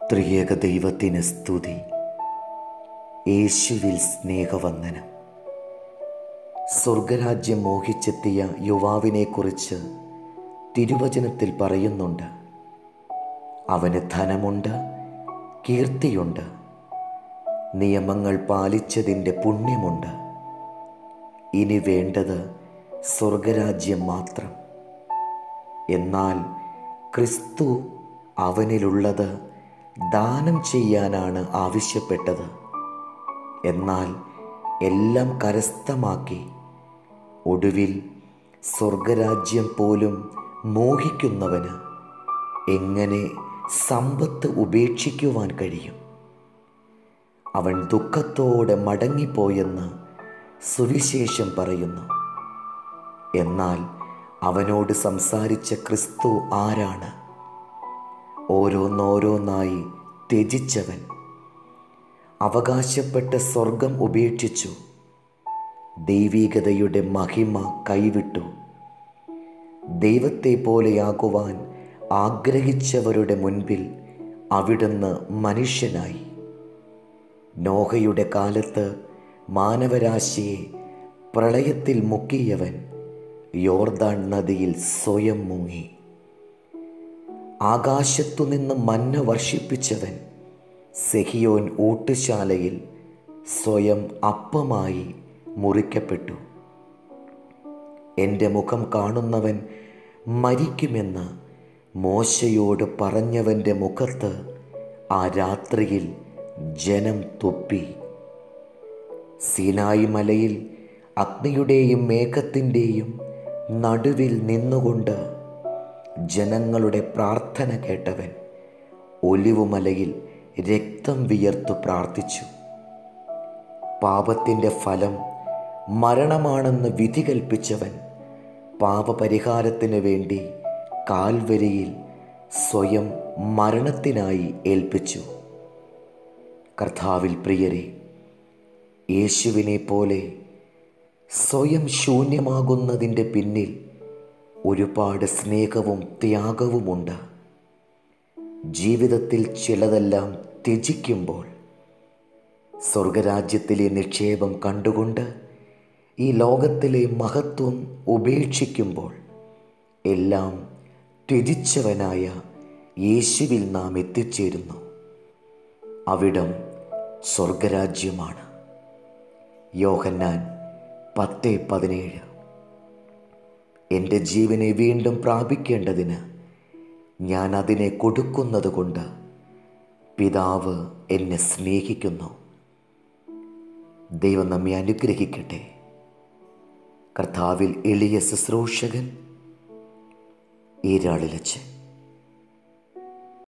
ത്രിയേക ദൈവത്തിന് സ്തുതി യേശുവിൽ സ്നേഹവന്ദനം സ്വർഗരാജ്യം മോഹിച്ചെത്തിയ യുവാവിനെക്കുറിച്ച് തിരുവചനത്തിൽ പറയുന്നുണ്ട് അവന് ധനമുണ്ട് കീർത്തിയുണ്ട് നിയമങ്ങൾ പാലിച്ചതിൻ്റെ പുണ്യമുണ്ട് ഇനി വേണ്ടത് സ്വർഗരാജ്യം മാത്രം എന്നാൽ ക്രിസ്തു അവനിലുള്ളത് ദാനം ചെയ്യാനാണ് ആവശ്യപ്പെട്ടത് എന്നാൽ എല്ലാം കരസ്ഥമാക്കി ഒടുവിൽ സ്വർഗരാജ്യം പോലും മോഹിക്കുന്നവന് എങ്ങനെ സമ്പത്ത് ഉപേക്ഷിക്കുവാൻ കഴിയും അവൻ ദുഃഖത്തോടെ മടങ്ങിപ്പോയെന്ന് സുവിശേഷം പറയുന്നു എന്നാൽ അവനോട് സംസാരിച്ച ക്രിസ്തു ആരാണ് ഓരോന്നോരോന്നായി ത്യജിച്ചവൻ അവകാശപ്പെട്ട സ്വർഗം ഉപേക്ഷിച്ചു ദൈവീകതയുടെ മഹിമ കൈവിട്ടു ദൈവത്തെ പോലെയാകുവാൻ ആഗ്രഹിച്ചവരുടെ മുൻപിൽ അവിടുന്ന് മനുഷ്യനായി നോഹയുടെ കാലത്ത് മാനവരാശിയെ പ്രളയത്തിൽ മുക്കിയവൻ യോർദാൻ നദിയിൽ സ്വയം മുങ്ങി ആകാശത്തുനിന്ന് മന്ന വർഷിപ്പിച്ചവൻ സെഹിയോൻ ഊട്ടുശാലയിൽ സ്വയം അപ്പമായി മുറിക്കപ്പെട്ടു എൻ്റെ മുഖം കാണുന്നവൻ മരിക്കുമെന്ന് മോശയോട് പറഞ്ഞവൻ്റെ മുഖത്ത് ആ രാത്രിയിൽ ജനം തുപ്പി സീനായി മലയിൽ അഗ്നിയുടെയും മേഘത്തിൻ്റെയും നടുവിൽ നിന്നുകൊണ്ട് ജനങ്ങളുടെ പ്രാർത്ഥന കേട്ടവൻ ഒലിവുമലയിൽ രക്തം വിയർത്തു പ്രാർത്ഥിച്ചു പാപത്തിൻ്റെ ഫലം മരണമാണെന്ന് വിധി കൽപ്പിച്ചവൻ പാപപരിഹാരത്തിന് വേണ്ടി കാൽവരിയിൽ സ്വയം മരണത്തിനായി ഏൽപ്പിച്ചു കർത്താവിൽ പ്രിയരെ യേശുവിനെ പോലെ സ്വയം ശൂന്യമാകുന്നതിൻ്റെ പിന്നിൽ ഒരുപാട് സ്നേഹവും ത്യാഗവുമുണ്ട് ജീവിതത്തിൽ ചിലതെല്ലാം ത്യജിക്കുമ്പോൾ സ്വർഗരാജ്യത്തിലെ നിക്ഷേപം കണ്ടുകൊണ്ട് ഈ ലോകത്തിലെ മഹത്വം ഉപേക്ഷിക്കുമ്പോൾ എല്ലാം ത്യജിച്ചവനായ യേശുവിൽ നാം എത്തിച്ചേരുന്നു അവിടം സ്വർഗരാജ്യമാണ് യോഹന്നാൻ പത്ത് പതിനേഴ് എൻ്റെ ജീവനെ വീണ്ടും പ്രാപിക്കേണ്ടതിന് ഞാൻ അതിനെ കൊടുക്കുന്നത് കൊണ്ട് പിതാവ് എന്നെ സ്നേഹിക്കുന്നു ദൈവം നമ്മെ അനുഗ്രഹിക്കട്ടെ കർത്താവിൽ എളിയ ശുശ്രൂഷകൻ ഈരാളിലച്ചൻ